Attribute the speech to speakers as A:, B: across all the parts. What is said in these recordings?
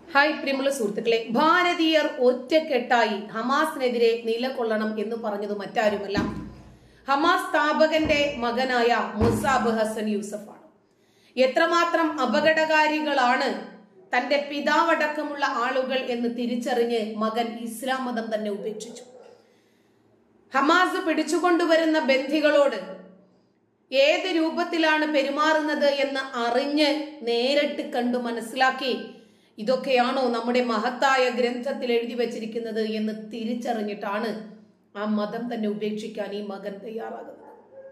A: hi പ്രിയമുള്ള സുഹൃത്തുക്കളെ ഭാരതീയർ ഒറ്റക്കെട്ടായി ഹമാസിനെതിരെ നിലകൊള്ളണം എന്ന് പറഞ്ഞത് മറ്റാരുമല്ല ഹമാസ് സ്ഥാപകന്റെ മകനായ മുസാബ് ഹസൻ യൂസഫാണ് എത്രമാത്രം അപകടകാരികളാണ് തന്റെ പിതാവടക്കമുള്ള ആളുകൾ എന്ന് തിരിച്ചറിഞ്ഞ് മകൻ ഇസ്ലാം മതം തന്നെ ഉപേക്ഷിച്ചു ഹമാസ് പിടിച്ചുകൊണ്ടുവരുന്ന ബന്ധികളോട് ഏത് രൂപത്തിലാണ് പെരുമാറുന്നത് എന്ന് അറിഞ്ഞ് നേരിട്ട് കണ്ടു മനസ്സിലാക്കി ഇതൊക്കെയാണോ നമ്മുടെ മഹത്തായ ഗ്രന്ഥത്തിൽ എഴുതി വച്ചിരിക്കുന്നത് എന്ന് തിരിച്ചറിഞ്ഞിട്ടാണ് ആ മതം തന്നെ ഉപേക്ഷിക്കാൻ ഈ മകൻ തയ്യാറാകുന്നത്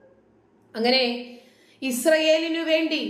A: അങ്ങനെ ഇസ്രയേലിനു വേണ്ടി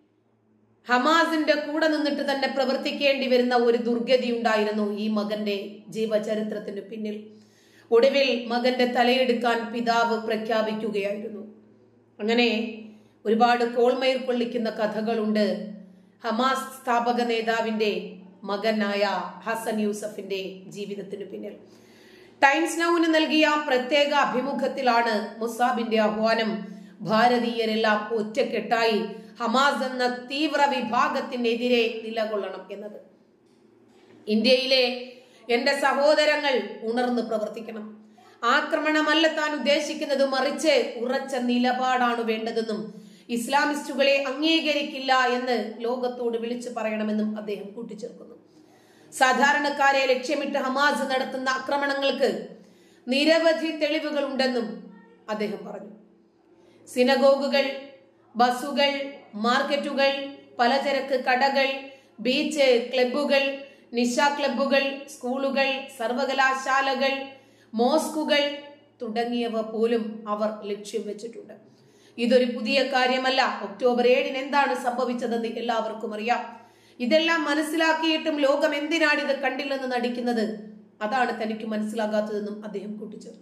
A: ഹമാസിന്റെ കൂടെ നിന്നിട്ട് തന്നെ പ്രവർത്തിക്കേണ്ടി വരുന്ന ഒരു ദുർഗതി ഉണ്ടായിരുന്നു ഈ മകന്റെ ജീവചരിത്രത്തിന് പിന്നിൽ ഒടുവിൽ മകന്റെ തലയെടുക്കാൻ പിതാവ് പ്രഖ്യാപിക്കുകയായിരുന്നു അങ്ങനെ ഒരുപാട് കോൾമയിർ കൊള്ളിക്കുന്ന കഥകളുണ്ട് ഹമാസ് സ്ഥാപക നേതാവിന്റെ മകനായ ഹസൻ യൂസഫിന്റെ ജീവിതത്തിന് പിന്നിൽ ടൈംസ് നൗവിന് നൽകിയ പ്രത്യേക അഭിമുഖത്തിലാണ് മുസാബിന്റെ ആഹ്വാനം ഭാരതീയരെല്ലാം ഒറ്റക്കെട്ടായി ഹമാസ് എന്ന തീവ്ര വിഭാഗത്തിനെതിരെ നിലകൊള്ളണം എന്നത് ഇന്ത്യയിലെ എന്റെ സഹോദരങ്ങൾ ഉണർന്ന് പ്രവർത്തിക്കണം ആക്രമണമല്ല താൻ ഉദ്ദേശിക്കുന്നത് മറിച്ച് ഉറച്ച നിലപാടാണ് വേണ്ടതെന്നും ഇസ്ലാമിസ്റ്റുകളെ അംഗീകരിക്കില്ല എന്ന് ലോകത്തോട് വിളിച്ചു പറയണമെന്നും അദ്ദേഹം കൂട്ടിച്ചേർക്കുന്നു സാധാരണക്കാരെ ലക്ഷ്യമിട്ട് ഹമാസ് നടത്തുന്ന ആക്രമണങ്ങൾക്ക് നിരവധി തെളിവുകൾ ഉണ്ടെന്നും അദ്ദേഹം പറഞ്ഞു സിനഗോഗുകൾ ബസ്സുകൾ മാർക്കറ്റുകൾ പലചരക്ക് കടകൾ ബീച്ച് ക്ലബ്ബുകൾ നിശ ക്ലബ്ബുകൾ സ്കൂളുകൾ സർവകലാശാലകൾ മോസ്കുകൾ തുടങ്ങിയവ പോലും അവർ ലക്ഷ്യം വെച്ചിട്ടുണ്ട് ഇതൊരു പുതിയ കാര്യമല്ല ഒക്ടോബർ ഏഴിന് എന്താണ് സംഭവിച്ചതെന്ന് എല്ലാവർക്കും അറിയാം ഇതെല്ലാം മനസ്സിലാക്കിയിട്ടും ലോകം എന്തിനാണ് ഇത് കണ്ടില്ലെന്ന് നടിക്കുന്നത് അതാണ് തനിക്ക് മനസ്സിലാകാത്തതെന്നും അദ്ദേഹം കൂട്ടിച്ചേർത്തു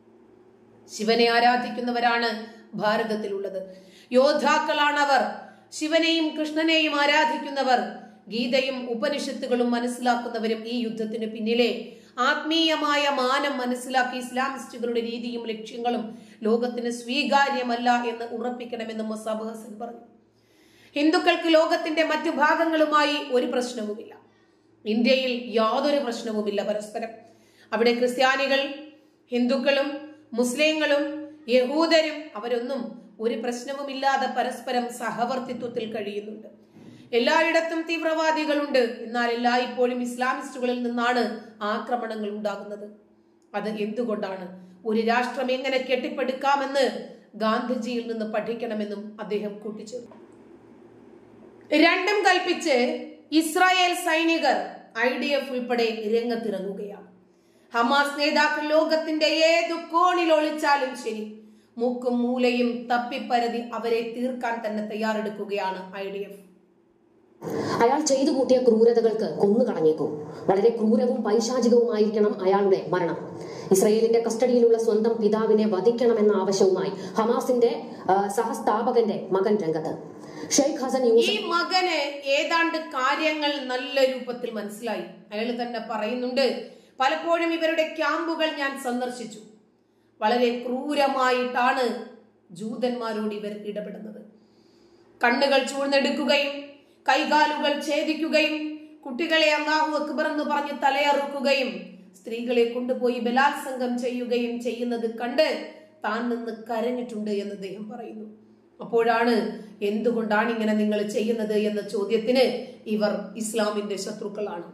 A: ശിവനെ ആരാധിക്കുന്നവരാണ് ഭാരതത്തിലുള്ളത് യോദ്ധാക്കളാണ് അവർ ശിവനെയും കൃഷ്ണനെയും ആരാധിക്കുന്നവർ ഗീതയും ഉപനിഷത്തുകളും മനസ്സിലാക്കുന്നവരും ഈ യുദ്ധത്തിന് പിന്നിലെ ആത്മീയമായ മാനം മനസ്സിലാക്കി ഇസ്ലാമിസ്റ്റുകളുടെ രീതിയും ലക്ഷ്യങ്ങളും ലോകത്തിന് സ്വീകാര്യമല്ല എന്ന് ഉറപ്പിക്കണമെന്ന് മൊസാബ് ഹസൻ പറഞ്ഞു ഹിന്ദുക്കൾക്ക് ലോകത്തിന്റെ മറ്റു ഭാഗങ്ങളുമായി ഒരു പ്രശ്നവുമില്ല ഇന്ത്യയിൽ യാതൊരു പ്രശ്നവുമില്ല പരസ്പരം അവിടെ ക്രിസ്ത്യാനികൾ ഹിന്ദുക്കളും മുസ്ലിങ്ങളും യഹൂദരും അവരൊന്നും ഒരു പ്രശ്നവുമില്ലാതെ പരസ്പരം സഹവർത്തിത്വത്തിൽ കഴിയുന്നുണ്ട് എല്ലായിടത്തും തീവ്രവാദികളുണ്ട് എന്നാൽ എല്ലായ്പ്പോഴും ഇസ്ലാമിസ്റ്റുകളിൽ നിന്നാണ് ആക്രമണങ്ങൾ ഉണ്ടാകുന്നത് അത് എന്തുകൊണ്ടാണ് ഒരു രാഷ്ട്രം എങ്ങനെ കെട്ടിപ്പടുക്കാമെന്ന് ഗാന്ധിജിയിൽ നിന്ന് പഠിക്കണമെന്നും അദ്ദേഹം കൂട്ടിച്ചേർത്തു രണ്ടും കൽപ്പിച്ച് ഇസ്രായേൽ സൈനികർ ഐ ഡി എഫ് ഉൾപ്പെടെ രംഗത്തിറങ്ങുകയാണ് ഹമാസ് നേതാക്കൾ ലോകത്തിന്റെ ഏതു കോണിൽ ഒളിച്ചാലും ശരി മൂക്കും മൂലയും തപ്പിപ്പരതി അവരെ തീർക്കാൻ തന്നെ തയ്യാറെടുക്കുകയാണ് ഐ ഡി എഫ്
B: അയാൾ ചെയ്തു കൂട്ടിയ ക്രൂരതകൾക്ക് കൊന്നുകളഞ്ഞേക്കും വളരെ ക്രൂരവും പൈശാചികവുമായിരിക്കണം അയാളുടെ മരണം ഇസ്രയേലിന്റെ കസ്റ്റഡിയിലുള്ള സ്വന്തം പിതാവിനെ വധിക്കണമെന്ന ആവശ്യവുമായി ഹമാസിന്റെ ആ, സഹസ്ഥാപകന്റെ മകൻ രംഗത്ത് ഷെയ്ഖ് ഹസൻ
A: ഈ
B: യൂസഫ്
A: മകന് ഏതാണ്ട് കാര്യങ്ങൾ നല്ല രൂപത്തിൽ മനസ്സിലായി അയാൾ തന്നെ പറയുന്നുണ്ട് പലപ്പോഴും ഇവരുടെ ക്യാമ്പുകൾ ഞാൻ സന്ദർശിച്ചു വളരെ ക്രൂരമായിട്ടാണ് ജൂതന്മാരോട് ഇവർ ഇടപെടുന്നത് കണ്ണുകൾ ചൂഴ്ന്നെടുക്കുകയും കൈകാലുകൾ ഛേദിക്കുകയും കുട്ടികളെ അള്ളാഹു അക്ബർ എന്ന് പറഞ്ഞ് തലയറുക്കുകയും സ്ത്രീകളെ കൊണ്ടുപോയി ബലാത്സംഗം ചെയ്യുകയും ചെയ്യുന്നത് കണ്ട് താൻ നിന്ന് കരഞ്ഞിട്ടുണ്ട് എന്ന് അദ്ദേഹം പറയുന്നു അപ്പോഴാണ് എന്തുകൊണ്ടാണ് ഇങ്ങനെ നിങ്ങൾ ചെയ്യുന്നത് എന്ന ചോദ്യത്തിന് ഇവർ ഇസ്ലാമിന്റെ ശത്രുക്കളാണ്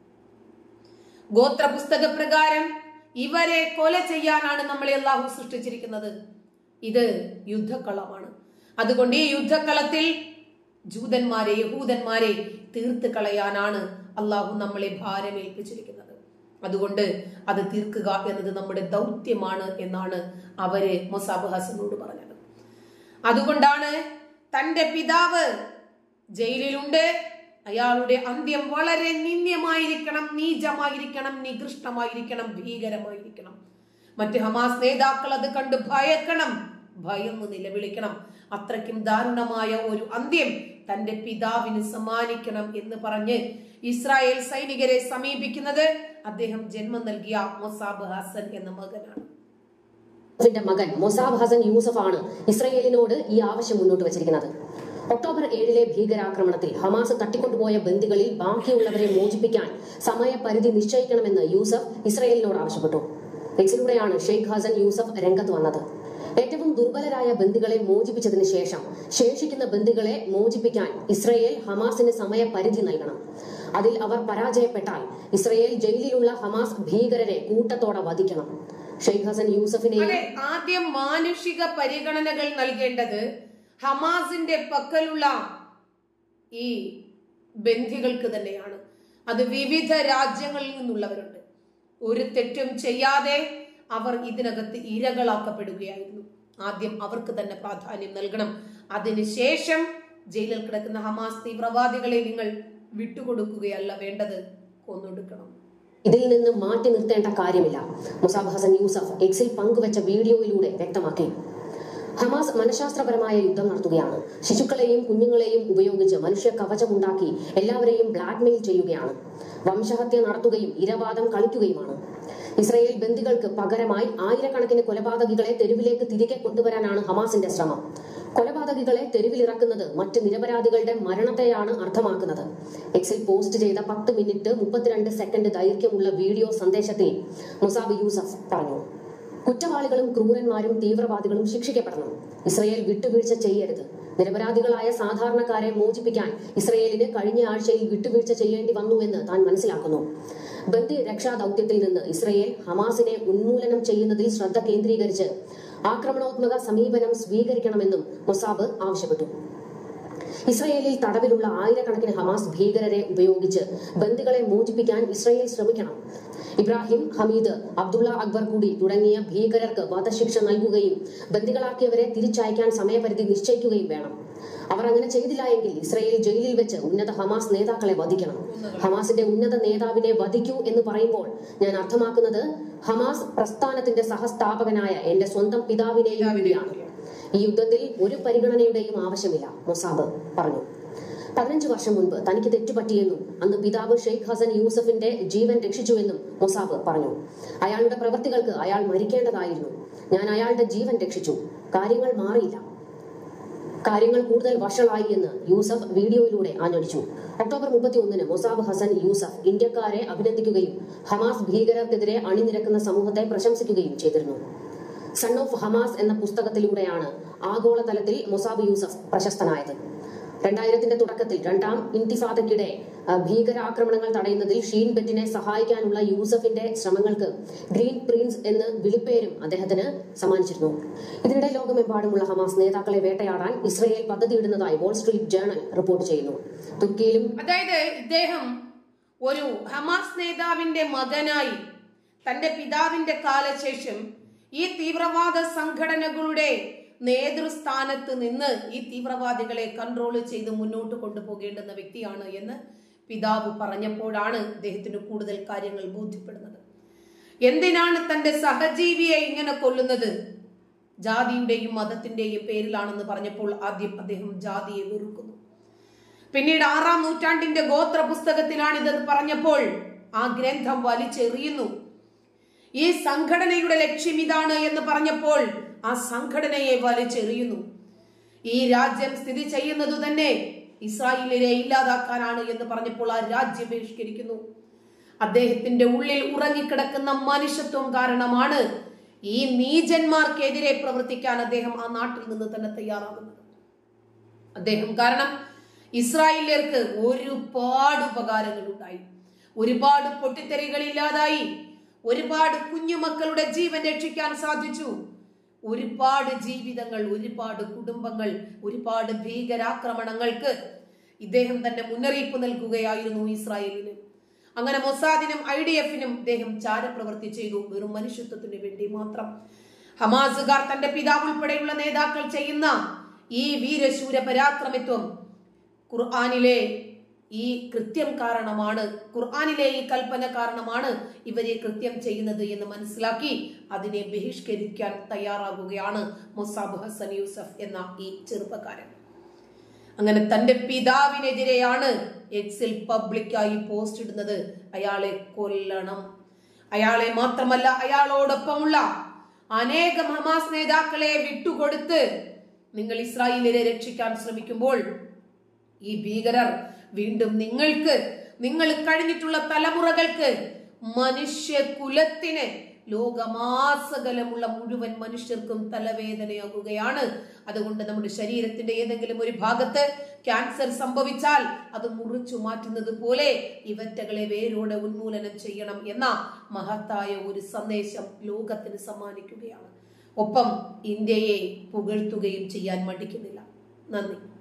A: ഗോത്ര പുസ്തക പ്രകാരം ഇവരെ കൊല ചെയ്യാനാണ് നമ്മളെ അള്ളാഹു സൃഷ്ടിച്ചിരിക്കുന്നത് ഇത് യുദ്ധക്കളമാണ് അതുകൊണ്ട് ഈ യുദ്ധക്കളത്തിൽ ജൂതന്മാരെ യഹൂദന്മാരെ തീർത്ത് കളയാനാണ് അള്ളാഹു നമ്മളെ ഭാരമേൽപ്പിച്ചിരിക്കുന്നത് അതുകൊണ്ട് അത് തീർക്കുക എന്നത് നമ്മുടെ ദൗത്യമാണ് എന്നാണ് അവര് മൊസാബ് ഹസനോട് പറഞ്ഞത് അതുകൊണ്ടാണ് തന്റെ പിതാവ് ജയിലിലുണ്ട് അയാളുടെ അന്ത്യം വളരെ നിന്ദ്യമായിരിക്കണം നീചമായിരിക്കണം നികൃഷ്ടമായിരിക്കണം ഭീകരമായിരിക്കണം മറ്റ് ഹമാസ് നേതാക്കൾ അത് കണ്ട് ഭയക്കണം ഭയന്ന് നിലവിളിക്കണം അത്രയ്ക്കും ദാരുണമായ ഒരു അന്ത്യം തന്റെ പിതാവിന് സമ്മാനിക്കണം എന്ന് പറഞ്ഞ് ഇസ്രായേൽ സൈനികരെ സമീപിക്കുന്നത് അദ്ദേഹം ജന്മം നൽകിയ മൊസാബ് ഹസൻ എന്ന മകനാണ്
B: യൂസഫിന്റെ മകൻ മൊസാബ് ഹസൻ യൂസഫ് ആണ് ഇസ്രയേലിനോട് ഈ ആവശ്യം മുന്നോട്ട് വച്ചിരിക്കുന്നത് ഒക്ടോബർ ഏഴിലെ ഭീകരാക്രമണത്തിൽ ഹമാസ് തട്ടിക്കൊണ്ടുപോയ ബന്ദികളിൽ ബാക്കിയുള്ളവരെ മോചിപ്പിക്കാൻ സമയപരിധി നിശ്ചയിക്കണമെന്ന് യൂസഫ് ഇസ്രയേലിനോട് ആവശ്യപ്പെട്ടു എക്സിലൂടെയാണ് ഷെയ്ഖ് ഹസൻ യൂസഫ് രംഗത്ത് വന്നത് ഏറ്റവും ദുർബലരായ ബന്ദികളെ മോചിപ്പിച്ചതിന് ശേഷം ശേഷിക്കുന്ന ബന്ദികളെ മോചിപ്പിക്കാൻ ഇസ്രയേൽ ഹമാസിന് സമയപരിധി നൽകണം അതിൽ അവർ പരാജയപ്പെട്ടാൽ ഇസ്രയേൽ ജയിലിലുള്ള ഹമാസ് ഭീകരരെ കൂട്ടത്തോടെ വധിക്കണം ഷെയ്ഖ് ഹസൻ യൂസഫിനെയും
A: അതെ ആദ്യം മാനുഷിക പരിഗണനകൾ നൽകേണ്ടത് ഹമാസിന്റെ പക്കലുള്ള ഈ ബന്ധികൾക്ക് തന്നെയാണ് അത് വിവിധ രാജ്യങ്ങളിൽ നിന്നുള്ളവരുണ്ട് ഒരു തെറ്റും ചെയ്യാതെ അവർ ഇതിനകത്ത് ഇരകളാക്കപ്പെടുകയായിരുന്നു ആദ്യം അവർക്ക് തന്നെ പ്രാധാന്യം നൽകണം അതിനുശേഷം ജയിലിൽ കിടക്കുന്ന ഹമാസ് തീവ്രവാദികളെ നിങ്ങൾ വിട്ടുകൊടുക്കുകയല്ല വേണ്ടത് കൊന്നൊടുക്കണം
B: ഇതിൽ നിന്ന് മാറ്റി നിർത്തേണ്ട കാര്യമില്ല മുസാബ് ഹസൻ യൂസഫ് എക്സിൽ പങ്കുവച്ച വീഡിയോയിലൂടെ വ്യക്തമാക്കി ഹമാസ് മനഃശാസ്ത്രപരമായ യുദ്ധം നടത്തുകയാണ് ശിശുക്കളെയും കുഞ്ഞുങ്ങളെയും ഉപയോഗിച്ച് മനുഷ്യ കവചമുണ്ടാക്കി എല്ലാവരെയും ബ്ലാക്ക്മെയിൽ ചെയ്യുകയാണ് വംശഹത്യ നടത്തുകയും ഇരവാദം കളിക്കുകയുമാണ് ഇസ്രയേൽ ബന്ദികൾക്ക് പകരമായി ആയിരക്കണക്കിന് കൊലപാതകികളെ തെരുവിലേക്ക് തിരികെ കൊണ്ടുവരാനാണ് ഹമാസിന്റെ ശ്രമം കൊലപാതകികളെ തെരുവിലിറക്കുന്നത് മറ്റ് നിരപരാധികളുടെ മരണത്തെയാണ് അർത്ഥമാക്കുന്നത് എക്സിൽ പോസ്റ്റ് ചെയ്ത പത്ത് മിനിറ്റ് മുപ്പത്തിരണ്ട് സെക്കൻഡ് ദൈർഘ്യമുള്ള വീഡിയോ സന്ദേശത്തിൽ മുസാബ് യൂസഫ് പറഞ്ഞു കുറ്റവാളികളും ക്രൂരന്മാരും തീവ്രവാദികളും ശിക്ഷിക്കപ്പെടണം ഇസ്രയേൽ വിട്ടുവീഴ്ച ചെയ്യരുത് നിരപരാധികളായ സാധാരണക്കാരെ മോചിപ്പിക്കാൻ ഇസ്രയേലിന് കഴിഞ്ഞ ആഴ്ചയിൽ വിട്ടുവീഴ്ച ചെയ്യേണ്ടി വന്നുവെന്ന് താൻ മനസ്സിലാക്കുന്നു ബന്ദി രക്ഷാ ദൌത്യത്തിൽ നിന്ന് ഇസ്രയേൽ ഹമാസിനെ ഉന്മൂലനം ചെയ്യുന്നതിൽ ശ്രദ്ധ കേന്ദ്രീകരിച്ച് ആക്രമണോത്മക സമീപനം സ്വീകരിക്കണമെന്നും മൊസാബ് ആവശ്യപ്പെട്ടു ഇസ്രയേലിൽ തടവിലുള്ള ആയിരക്കണക്കിന് ഹമാസ് ഭീകരരെ ഉപയോഗിച്ച് ബന്ദികളെ മോചിപ്പിക്കാൻ ഇസ്രയേൽ ശ്രമിക്കണം ഇബ്രാഹിം ഹമീദ് അബ്ദുള്ള അക്ബർ കൂടി തുടങ്ങിയ ഭീകരർക്ക് വധശിക്ഷ നൽകുകയും ബന്ദികളാക്കിയവരെ തിരിച്ചയക്കാൻ സമയപരിധി നിശ്ചയിക്കുകയും വേണം അവർ അങ്ങനെ ചെയ്തില്ല എങ്കിൽ ഇസ്രയേൽ ജയിലിൽ വെച്ച് ഉന്നത ഹമാസ് നേതാക്കളെ വധിക്കണം ഹമാസിന്റെ ഉന്നത നേതാവിനെ വധിക്കൂ എന്ന് പറയുമ്പോൾ ഞാൻ അർത്ഥമാക്കുന്നത് ഹമാസ് പ്രസ്ഥാനത്തിന്റെ സഹസ്ഥാപകനായ എന്റെ സ്വന്തം പിതാവിനെയും കൂടിയാണ് ഈ യുദ്ധത്തിൽ ഒരു പരിഗണനയുടെയും ആവശ്യമില്ല മൊസാബ് പറഞ്ഞു പതിനഞ്ച് വർഷം മുൻപ് തനിക്ക് തെറ്റുപറ്റിയെന്നും അന്ന് പിതാവ് ഷെയ്ഖ് ഹസൻ യൂസഫിന്റെ ജീവൻ രക്ഷിച്ചുവെന്നും മൊസാബ് പറഞ്ഞു അയാളുടെ പ്രവൃത്തികൾക്ക് അയാൾ മരിക്കേണ്ടതായിരുന്നു ഞാൻ അയാളുടെ ജീവൻ രക്ഷിച്ചു കാര്യങ്ങൾ മാറിയില്ല കാര്യങ്ങൾ കൂടുതൽ വഷളായി എന്ന് യൂസഫ് വീഡിയോയിലൂടെ ആഞ്ഞടിച്ചു ഒക്ടോബർ മുപ്പത്തി ഒന്നിന് മൊസാബ് ഹസൻ യൂസഫ് ഇന്ത്യക്കാരെ അഭിനന്ദിക്കുകയും ഹമാസ് ഭീകരർക്കെതിരെ അണിനിരക്കുന്ന സമൂഹത്തെ പ്രശംസിക്കുകയും ചെയ്തിരുന്നു സൺ ഓഫ് ഹമാസ് എന്ന പുസ്തകത്തിലൂടെയാണ് ആഗോളതലത്തിൽ മൊസാബ് യൂസഫ് പ്രശസ്തനായത് രണ്ടായിരത്തിന്റെ തുടക്കത്തിൽ രണ്ടാം ഇന്തിഫാദയ്ക്കിടെ അഹ്, ഭീകരാക്രമണങ്ങൾ തടയുന്നതിൽ ഷീൻ ബെറ്റിനെ സഹായിക്കാനുള്ള യൂസഫിന്റെ ശ്രമങ്ങൾക്ക് ഗ്രീൻ പ്രിൻസ് എന്ന് വിളിപ്പേരും അദ്ദേഹത്തിന് സമ്മാനിച്ചിരുന്നു ഇതിനിടെ ലോകമെമ്പാടുമുള്ള ഹമാസ് നേതാക്കളെ വേട്ടയാടാൻ ഇസ്രയേൽ പദ്ധതിയിടുന്നതായി വാൾ സ്ട്രീറ്റ് ജേണൽ റിപ്പോർട്ട് ചെയ്യുന്നു തുർക്കിയിലും
A: അതായത് ഇദ്ദേഹം ഒരു ഹമാസ് നേതാവിന്റെ മകനായി തന്റെ പിതാവിന്റെ കാലശേഷം ഈ തീവ്രവാദ സംഘടനകളുടെ നേതൃസ്ഥാനത്ത് നിന്ന് ഈ തീവ്രവാദികളെ കൺട്രോൾ ചെയ്ത് മുന്നോട്ട് കൊണ്ടുപോകേണ്ടുന്ന വ്യക്തിയാണ് എന്ന് പിതാവ് പറഞ്ഞപ്പോഴാണ് ഇദ്ദേഹത്തിന് കൂടുതൽ കാര്യങ്ങൾ ബോധ്യപ്പെടുന്നത് എന്തിനാണ് തന്റെ സഹജീവിയെ ഇങ്ങനെ കൊല്ലുന്നത് ജാതിയുടെയും മതത്തിന്റെയും പേരിലാണെന്ന് പറഞ്ഞപ്പോൾ ആദ്യം അദ്ദേഹം ജാതിയെ വെറുക്കുന്നു പിന്നീട് ആറാം നൂറ്റാണ്ടിന്റെ ഗോത്ര പുസ്തകത്തിലാണ് ഇത് പറഞ്ഞപ്പോൾ ആ ഗ്രന്ഥം വലിച്ചെറിയുന്നു ഈ സംഘടനയുടെ ലക്ഷ്യം ഇതാണ് എന്ന് പറഞ്ഞപ്പോൾ ആ സംഘടനയെ വലിച്ചെറിയുന്നു ഈ രാജ്യം സ്ഥിതി ചെയ്യുന്നത് തന്നെ ഇസ്രായേലിനെ ഇല്ലാതാക്കാനാണ് എന്ന് പറഞ്ഞപ്പോൾ ആ രാജ്യം ബഹിഷ്കരിക്കുന്നു അദ്ദേഹത്തിന്റെ ഉള്ളിൽ ഉറങ്ങിക്കിടക്കുന്ന മനുഷ്യത്വം കാരണമാണ് ഈ നീചന്മാർക്കെതിരെ പ്രവർത്തിക്കാൻ അദ്ദേഹം ആ നാട്ടിൽ നിന്ന് തന്നെ തയ്യാറാകുന്നത് അദ്ദേഹം കാരണം ഇസ്രായേലിയർക്ക് ഒരുപാട് ഉപകാരങ്ങൾ ഉണ്ടായി ഒരുപാട് പൊട്ടിത്തെറികൾ ഇല്ലാതായി ഒരുപാട് കുഞ്ഞുമക്കളുടെ ജീവൻ രക്ഷിക്കാൻ സാധിച്ചു ഒരുപാട് ജീവിതങ്ങൾ ഒരുപാട് കുടുംബങ്ങൾ ഒരുപാട് ഭീകരാക്രമണങ്ങൾക്ക് ഇദ്ദേഹം തന്നെ മുന്നറിയിപ്പ് നൽകുകയായിരുന്നു ഇസ്രായേലിന് അങ്ങനെ മൊസാദിനും ഐ ഡി എഫിനും ഇദ്ദേഹം ചാരപ്രവൃത്തി ചെയ്തു വെറും മനുഷ്യത്വത്തിന് വേണ്ടി മാത്രം ഹമാസുകാർ തന്റെ പിതാവ് ഉൾപ്പെടെയുള്ള നേതാക്കൾ ചെയ്യുന്ന ഈ വീരശൂര പരാക്രമിത്വം ഖുർആാനിലെ ഈ കൃത്യം കാരണമാണ് ഖുർആാനിലെ ഈ കൽപ്പന കാരണമാണ് ഇവരെ കൃത്യം ചെയ്യുന്നത് എന്ന് മനസ്സിലാക്കി അതിനെ ബഹിഷ്കരിക്കാൻ തയ്യാറാകുകയാണ് മൊസാബ് ഹസൻ യൂസഫ് എന്ന ഈ ചെറുപ്പക്കാരൻ അങ്ങനെ തന്റെ പിതാവിനെതിരെയാണ് എക്സിൽ പബ്ലിക്കായി പോസ്റ്റ് ഇടുന്നത് അയാളെ കൊല്ലണം അയാളെ മാത്രമല്ല അയാളോടൊപ്പമുള്ള അനേകം ഹമാസ് നേതാക്കളെ വിട്ടുകൊടുത്ത് നിങ്ങൾ ഇസ്രായേലിനെ രക്ഷിക്കാൻ ശ്രമിക്കുമ്പോൾ ഈ ഭീകരർ വീണ്ടും നിങ്ങൾക്ക് നിങ്ങൾ കഴിഞ്ഞിട്ടുള്ള തലമുറകൾക്ക് മനുഷ്യ കുലത്തിന് ലോകമാസകലമുള്ള മുഴുവൻ മനുഷ്യർക്കും തലവേദനയാകുകയാണ് അതുകൊണ്ട് നമ്മുടെ ശരീരത്തിന്റെ ഏതെങ്കിലും ഒരു ഭാഗത്ത് ക്യാൻസർ സംഭവിച്ചാൽ അത് മുറിച്ചു മാറ്റുന്നത് പോലെ ഇവറ്റകളെ വേരോടെ ഉന്മൂലനം ചെയ്യണം എന്ന മഹത്തായ ഒരു സന്ദേശം ലോകത്തിന് സമ്മാനിക്കുകയാണ് ഒപ്പം ഇന്ത്യയെ പുകഴ്ത്തുകയും ചെയ്യാൻ മടിക്കുന്നില്ല നന്ദി